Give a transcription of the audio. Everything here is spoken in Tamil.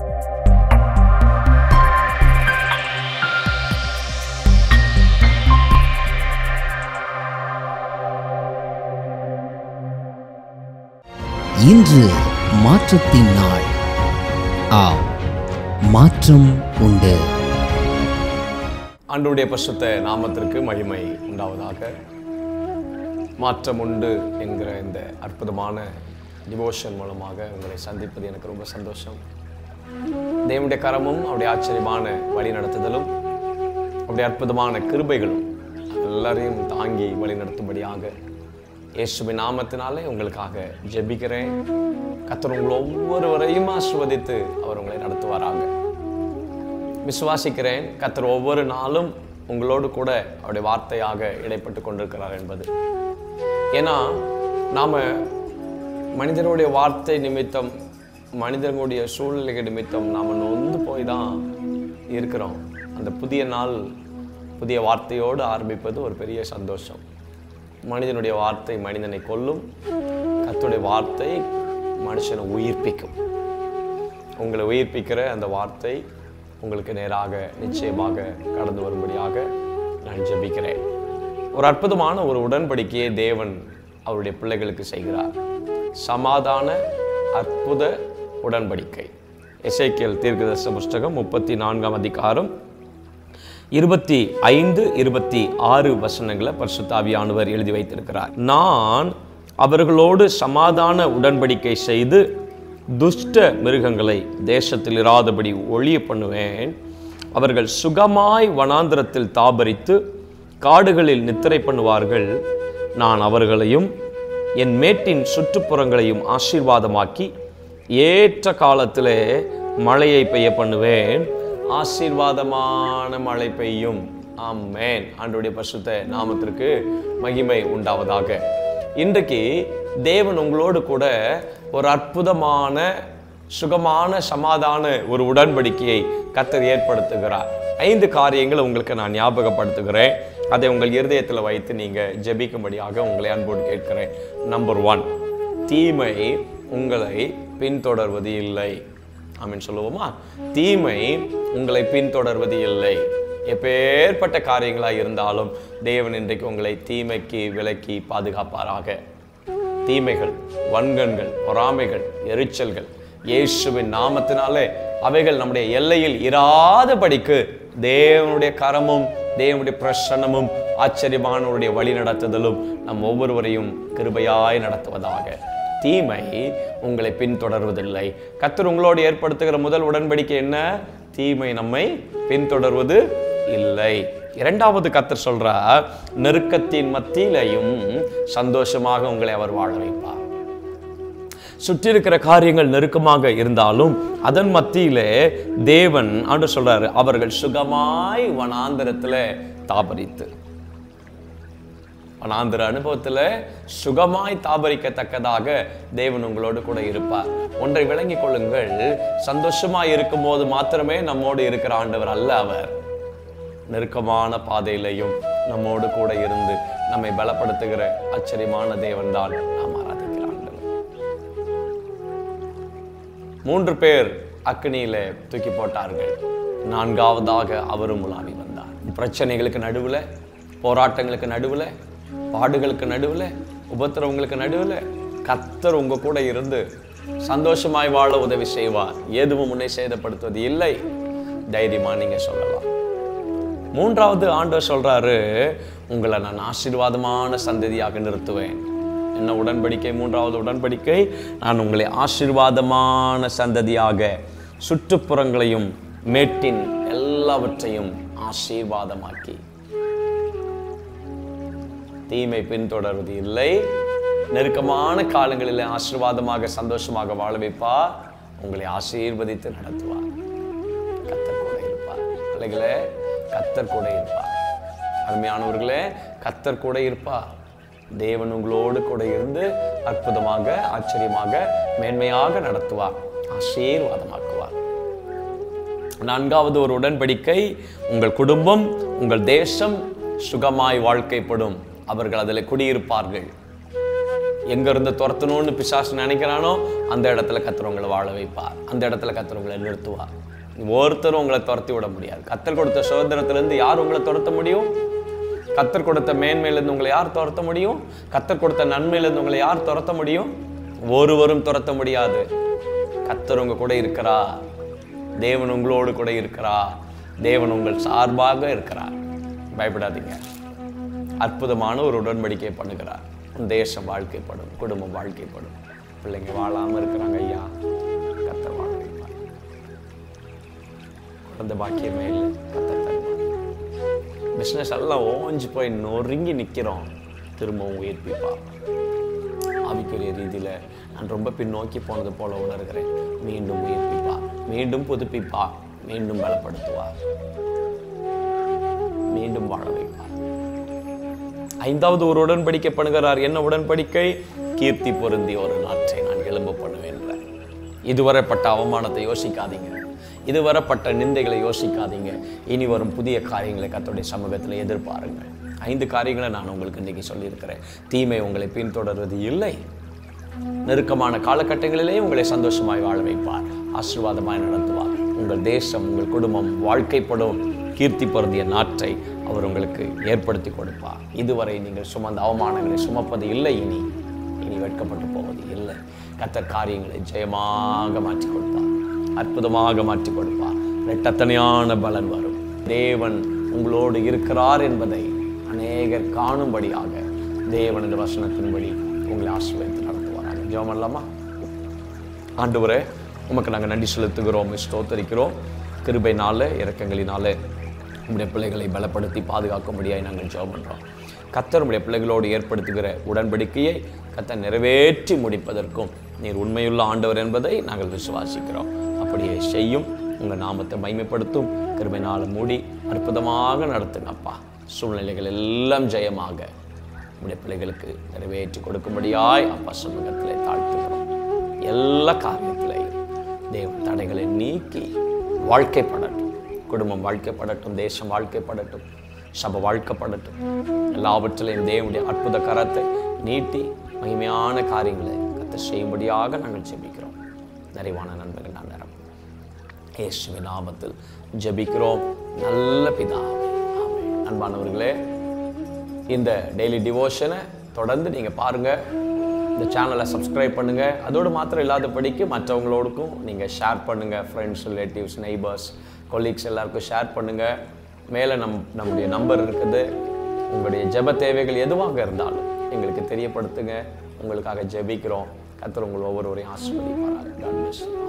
இன்று மாற்றத்தின் நாள் ஆம் மாற்றம் உண்டு ஆண்டவருடைய பரிசுத்த நாமத்திற்கு மகிமை உண்டாவதாக மாற்றம் உண்டு என்கிற இந்த அற்புதமான டிவோஷன் மூலமாக உங்களை சந்திப்பது எனக்கு ரொம்ப சந்தோஷம் தேவனுடைய கரமும் அவருடைய ஆச்சரியமான வழி நடத்துதலும் அவருடைய அற்புதமான கிருபைகளும் எல்லாரையும் தாங்கி வழி நடத்தும்படியாக இயேசுவின் நாமத்தினாலே உங்களுக்காக ஜெபிக்கிறேன் கத்தர் உங்களை ஒவ்வொருவரையும் ஆசிர்வதித்து அவர் உங்களை நடத்துவாராங்க விசுவாசிக்கிறேன் கத்தர் ஒவ்வொரு நாளும் உங்களோடு கூட அவருடைய வார்த்தையாக இடைப்பட்டு கொண்டிருக்கிறார் என்பது ஏன்னா நாம மனிதனுடைய வார்த்தை நிமித்தம் மனிதனுடைய சூழ்நிலைகள் நிமித்தம் நாம் நொந்து போய் தான் இருக்கிறோம் அந்த புதிய நாள் புதிய வார்த்தையோடு ஆரம்பிப்பது ஒரு பெரிய சந்தோஷம் மனிதனுடைய வார்த்தை மனிதனை கொல்லும் கர்த்தருடைய வார்த்தை மனுஷனை உயிர்ப்பிக்கும் உங்களை உயிர்ப்பிக்கிற அந்த வார்த்தை உங்களுக்கு நேராக நிச்சயமாக கடந்து வரும்படியாக நான் ஜெபிக்கிறேன் ஒரு அற்புதமான ஒரு உடன்படிக்கையை தேவன் அவருடைய பிள்ளைகளுக்கு செய்கிறார் சமாதான அற்புத உடன்படிக்கை எசேக்கியேல் தீர்க்கதரிசன புஸ்தகம் முப்பத்தி நான்காம் அதிகாரம் இருபத்தி ஐந்து இருபத்தி ஆறு வசனங்களை பரிசுத்தாவியானவர் எழுதி வைத்திருக்கிறார் நான் அவர்களோடு சமாதான உடன்படிக்கை செய்து துஷ்ட மிருகங்களை தேசத்தில் இராதபடி ஒழிய பண்ணுவேன் அவர்கள் சுகமாய் வனாந்திரத்தில் தாபரித்து காடுகளில் நித்திரை பண்ணுவார்கள் நான் அவர்களையும் என் மேட்டின் சுற்றுப்புறங்களையும் ஆசீர்வாதமாக்கி ஏற்ற காலத்திலே மழையை பெய்ய பண்ணுவேன் ஆசீர்வாதமான மழை பெய்யும் ஆமென் ஆண்டுடைய பரிசுத்த நாமத்திற்கு மகிமை உண்டாவதாக இன்றைக்கு தேவன் உங்களோடு கூட ஒரு அற்புதமான சுகமான சமாதான ஒரு உடன்படிக்கையை கத்தர் ஏற்படுத்துகிறார் ஐந்து காரியங்களை உங்களுக்கு நான் ஞாபகப்படுத்துகிறேன் அதை உங்கள் இருதயத்தில் வைத்து நீங்க ஜெபிக்கும்படியாக உங்களை அன்போடு கேட்கிறேன் நம்பர் ஒன் தீமை உங்களை பின்தொடர்வது இல்லை ஆமென் சொல்லுவோமா தீமை உங்களை பின்தொடர்வது இல்லை எப்பேற்பட்ட காரியங்களாக இருந்தாலும் தேவன் இன்றைக்கு உங்களை தீமைக்கு விலக்கி பாதுகாப்பாராக தீமைகள் வன்கண்கள் பொறாமைகள் எரிச்சல்கள் இயேசுவின் நாமத்தினாலே அவைகள் நம்முடைய எல்லையில் இராதபடிக்கு தேவனுடைய கரமும் தேவனுடைய பிரசன்னமும் ஆச்சரியமானவருடைய வழி நடத்துதலும் நம் ஒவ்வொருவரையும் கிருபையாய் நடத்துவதாக தீமை உங்களை பின்தொடர்வதில்லை கத்தர் உங்களோடு ஏற்படுத்துகிற முதல் உடன்படிக்கை என்ன தீமை நம்மை பின்தொடர்வது இல்லை இரண்டாவது கத்தர் சொல்றார் நெருக்கத்தின் மத்தியிலையும் சந்தோஷமாக உங்களை அவர் வாழ வைப்பார் சுற்றி இருக்கிற காரியங்கள் நெருக்கமாக இருந்தாலும் அதன் மத்தியிலே தேவன் ஆண்டு சொல்றாரு அவர்கள் சுகமாய் வனாந்தரத்துல தாபரித்து வனாந்திர அனுபவத்துல சுகமாய் தாபரிக்கத்தக்கதாக தேவன் உங்களோடு கூட இருப்பார் ஒன்றை விளங்கிக் கொள்ளுங்கள் சந்தோஷமாய் இருக்கும் போது மாத்திரமே நம்மோடு இருக்கிற ஆண்டவர் அல்ல அவர் நெருக்கமான பாதையிலையும் நம்மோடு கூட இருந்து நம்மை பலப்படுத்துகிற ஆச்சரியமான தேவன் தான் நாம் ஆராதிக்கிற ஆண்டவர் மூன்று பேர் அக்னியில தூக்கி போட்டார்கள் நான்காவதாக அவரும் உலாவி வந்தார் பிரச்சனைகளுக்கு நடுவுல போராட்டங்களுக்கு நடுவுல பாடுகளுக்கு நடுவுல உபத்திரவங்களுக்கு நடுவுல கத்தர் உங்க கூட இருந்து சந்தோஷமாய் வாழ உதவி செய்வார் எதுவும் உன்னை சேதப்படுத்துவது இல்லை தைரியமா நீங்க சொல்லலாம் மூன்றாவது ஆண்டவர் சொல்றாரு உங்களை நான் ஆசீர்வாதமான சந்ததியாக நிறுத்துவேன் என்ன உடன்படிக்கை மூன்றாவது உடன்படிக்கை நான் உங்களை ஆசீர்வாதமான சந்ததியாக சுற்றுப்புறங்களையும் மேட்டின் எல்லாவற்றையும் ஆசீர்வாதமாக்கி தீமை பின்தொடர்வது இல்லை நெருக்கமான காலங்களில் ஆசீர்வாதமாக சந்தோஷமாக வாழ வைப்பார் உங்களை ஆசீர்வதித்து நடத்துவார் கத்தர் கூட இருப்பார் பிள்ளைகளே கத்தர் கூட இருப்பார் அருமையானவர்களே கத்தர் கூட இருப்பார் தேவன் உங்களோடு கூட இருந்து அற்புதமாக ஆச்சரியமாக மேன்மையாக நடத்துவார் ஆசீர்வாதமாக்குவார் நான்காவது ஒரு உடன்படிக்கை உங்கள் குடும்பம் உங்கள் தேசம் சுகமாய் வாழ்க்கைப்படும் அவர்கள் அதில் குடியிருப்பார்கள் எங்க இருந்து துரத்தணும்னு பிசாசு நினைக்கிறானோ அந்த இடத்துல கத்தர் உங்களை வாழ வைப்பார் அந்த இடத்துல கத்தர் உங்களை நிறுத்துவார் ஒருத்தரும் உங்களை துரத்தி விட முடியாது கத்தர் கொடுத்த சுதந்திரத்திலிருந்து யார் உங்களை துரத்த முடியும் கத்தர் கொடுத்த மேன்மையிலிருந்து உங்களை யார் துரத்த முடியும் கத்தர் கொடுத்த நன்மையிலிருந்து உங்களை யார் துரத்த முடியும் ஒருவரும் துரத்த முடியாது கத்தர் உங்க கூட இருக்கிறா தேவன் உங்களோடு கூட இருக்கிறா தேவன் உங்கள் சார்பாக இருக்கிறார் பயப்படாதீங்க அற்புதமான ஒரு உடன்படிக்கை பண்ணுகிறார் உன் தேசம் வாழ்க்கைப்படும் குடும்பம் வாழ்க்கைப்படும் பிள்ளைங்க வாழாம இருக்கிறாங்க ஐயா கத்தர் வாழ வைப்பார் குழந்தை பாக்கியமே இல்லை கத்தர் தருவார் பிஸ்னஸ் எல்லாம் ஓஞ்சு போய் நொறுங்கி நிற்கிறோம் திரும்பவும் உயிர்ப்பிப்பா ஆவிக்குரிய ரீதியில் நான் ரொம்ப பின்னோக்கி போனது போல உணர்கிறேன் மீண்டும் உயிர்ப்பிப்பா மீண்டும் புதுப்பிப்பா மீண்டும் பலப்படுத்துவா மீண்டும் வாழ வைப்பா ஐந்தாவது ஒரு உடன்படிக்கை பண்ணுகிறார் என்ன உடன்படிக்கை கீர்த்தி பொருந்திய ஒரு நாற்றை நான் எழும்ப பண்ணுவேன் என்றார். இதுவரைப்பட்ட அவமானத்தை யோசிக்காதீங்க இதுவரைப்பட்ட நிந்தைகளை யோசிக்காதீங்க இனி வரும் புதிய காரியங்களை கத்தோடைய சமூகத்தில் எதிர்பாருங்கள் ஐந்து காரியங்களை நான் உங்களுக்கு இன்னைக்கு சொல்லியிருக்கிறேன் தீமை உங்களை பின்தொடர்வது இல்லை நெருக்கமான காலகட்டங்களிலே உங்களை சந்தோஷமாய் வாழ வைப்பார் ஆசீர்வாதமாய் நடத்துவார் உங்கள் தேசம் உங்கள் குடும்பம் வாழ்க்கைப்படும் கீர்த்தி பொருந்திய நாற்றை அவர் உங்களுக்கு ஏற்படுத்தி கொடுப்பார் இதுவரை நீங்கள் சுமந்த அவமானங்களை சுமப்பது இல்லை இனி இனி வெட்கப்பட்டு போவது இல்லை கத்தர் காரியங்களை ஜெயமாக மாற்றி கொடுப்பார் அற்புதமாக மாற்றி கொடுப்பார் ரெட்டத்தனையான பலன் வரும் தேவன் உங்களோடு இருக்கிறார் என்பதை அநேகர் காணும்படியாக தேவனது வசனத்தின்படி உங்களை ஆசீர்வதித்து நடத்துவாராங்க ஜெபம் பண்ணலாமா ஆண்டவரே உமக்கு நாங்கள் நன்றி செலுத்துகிறோம் உம்மை ஸ்தோத்தரிக்கிறோம் கிருபைனால இரக்கங்களினால உம்முடைய பிள்ளைகளை பலப்படுத்தி பாதுகாக்கும்படியாய் நாங்கள் ஜெபம் பண்ணுறோம் கத்தர் உம்முடைய பிள்ளைகளோடு ஏற்படுத்துகிற உடன்படிக்கையை கத்தர் நிறைவேற்றி முடிப்பதற்கும் நீர் உண்மையுள்ள ஆண்டவர் என்பதை நாங்கள் விசுவாசிக்கிறோம் அப்படியே செய்யும் உங்கள் நாமத்தை மைமைப்படுத்தும் கிருபைனால மூடி அற்புதமாக நடத்துங்கப்பா சூழ்நிலைகள் எல்லாம் ஜெயமாக உம்முடைய பிள்ளைகளுக்கு நிறைவேற்றி கொடுக்கும்படியாய் அப்பா சமூகத்திலே தாழ்த்துகிறோம் எல்லா காரியத்திலையும் தேவன் தடைகளை நீக்கி வாழ்க்கைப்படட்டும் குடும்பம் வாழ்க்கைப்படட்டும் தேசம் வாழ்க்கைப்படட்டும் சபை வாழ்க்கைப்படட்டும் எல்லாவற்றிலையும் தேவனுடைய அற்புத கரத்தை நீட்டி மகிமையான காரியங்களை கத்த செய்யும்படியாக நாங்கள் ஜெபிக்கிறோம் நிறைவான நண்பர்கள் நான் நிறம் இயேசுவின் நாமத்தில் ஜெபிக்கிறோம் நல்ல பிதாவே ஆமென் அன்பானவர்களே இந்த டெய்லி டிவோஷனை தொடர்ந்து நீங்கள் பாருங்கள் இந்த சேனலை சப்ஸ்கிரைப் பண்ணுங்கள் அதோடு மாத்திரம் இல்லாதபடிக்கு மற்றவங்களோடுக்கும் நீங்கள் ஷேர் பண்ணுங்கள் ஃப்ரெண்ட்ஸ் ரிலேட்டிவ்ஸ் நெய்பர்ஸ் கொலீக்ஸ் எல்லாருக்கும் ஷேர் பண்ணுங்கள் மேலே நம் நம்முடைய நம்பர் இருக்குது உங்களுடைய ஜெப தேவைகள் எதுவாக இருந்தாலும் எங்களுக்கு தெரியப்படுத்துங்க உங்களுக்காக ஜெபிக்கிறோம் கத்தர் உங்கள் ஒவ்வொருவரையும் ஆசீர்வதிப்பாராக God bless you.